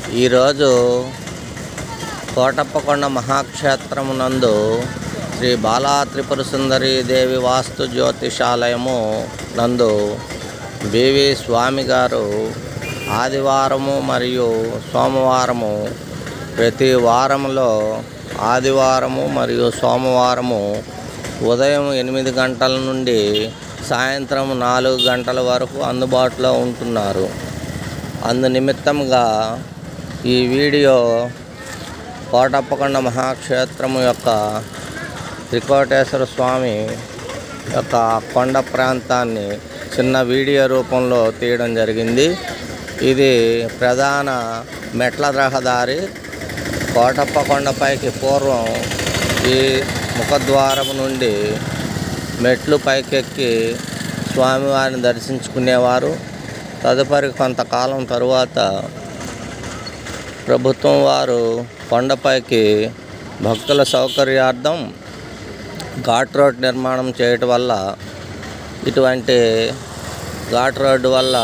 ఈరోజు కోటప్పకొండ మహాక్షేత్రమునందు శ్రీ బాలా త్రిపుర సుందరి దేవి వాస్తు జ్యోతిషాలయము నందు బివి స్వామి గారు ఆదివారము మరియు సోమవారము ప్రతి వారంలో ఆదివారము మరియు సోమవారము ఉదయం ఎనిమిది గంటల నుండి సాయంత్రం నాలుగు గంటల వరకు అందుబాటులో ఉంటున్నారు అందు నిమిత్తంగా ఈ వీడియో కోటప్పకొండ మహాక్షేత్రము యొక్క త్రికోటేశ్వర స్వామి యొక్క కొండ ప్రాంతాన్ని చిన్న వీడియో రూపంలో తీయడం జరిగింది ఇది ప్రధాన మెట్ల రహదారి కోటప్పకొండపైకి పూర్వం ఈ ముఖద్వారం నుండి మెట్లు పైకెక్కి స్వామివారిని దర్శించుకునేవారు తదుపరి కొంతకాలం తరువాత ప్రభుత్వం వారు కొండపైకి భక్తుల సౌకర్యార్థం ఘాట్ రోడ్ నిర్మాణం చేయటం వల్ల ఇటువంటి ఘాట్ రోడ్డు వల్ల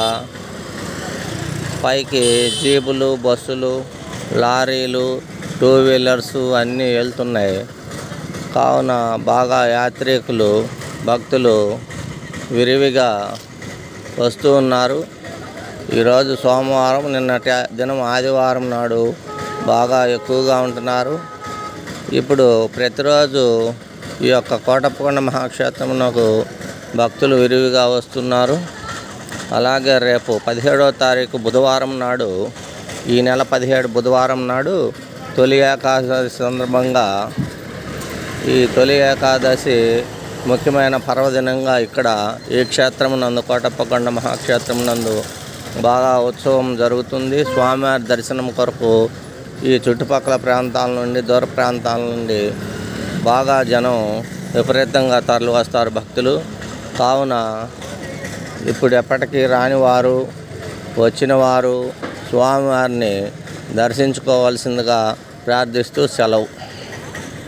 పైకి జీపులు బస్సులు లారీలు టూ వీలర్స్ అన్నీ వెళ్తున్నాయి కావున బాగా యాత్రికులు భక్తులు విరివిగా వస్తూ ఉన్నారు ఈరోజు సోమవారం నిన్నటి దినం ఆదివారం నాడు బాగా ఎక్కువగా ఉంటున్నారు ఇప్పుడు ప్రతిరోజు ఈ యొక్క కోటప్పకొండ మహాక్షేత్రమునకు భక్తులు విరివిగా వస్తున్నారు అలాగే రేపు పదిహేడవ తారీఖు బుధవారం నాడు ఈ నెల పదిహేడు బుధవారం నాడు తొలి ఏకాదశి సందర్భంగా ఈ తొలి ఏకాదశి ముఖ్యమైన పర్వదినంగా ఇక్కడ ఈ క్షేత్రం నందు కోటప్పకొండ మహాక్షేత్రం నందు బాగా ఉత్సవం జరుగుతుంది స్వామివారి దర్శనం కొరకు ఈ చుట్టుపక్కల ప్రాంతాల నుండి దూర ప్రాంతాల నుండి బాగా జనం విపరీతంగా తరలి వస్తారు భక్తులు కావున ఇప్పుడు ఎప్పటికీ రాని వారు వచ్చిన వారు స్వామివారిని దర్శించుకోవాల్సిందిగా ప్రార్థిస్తూ సెలవు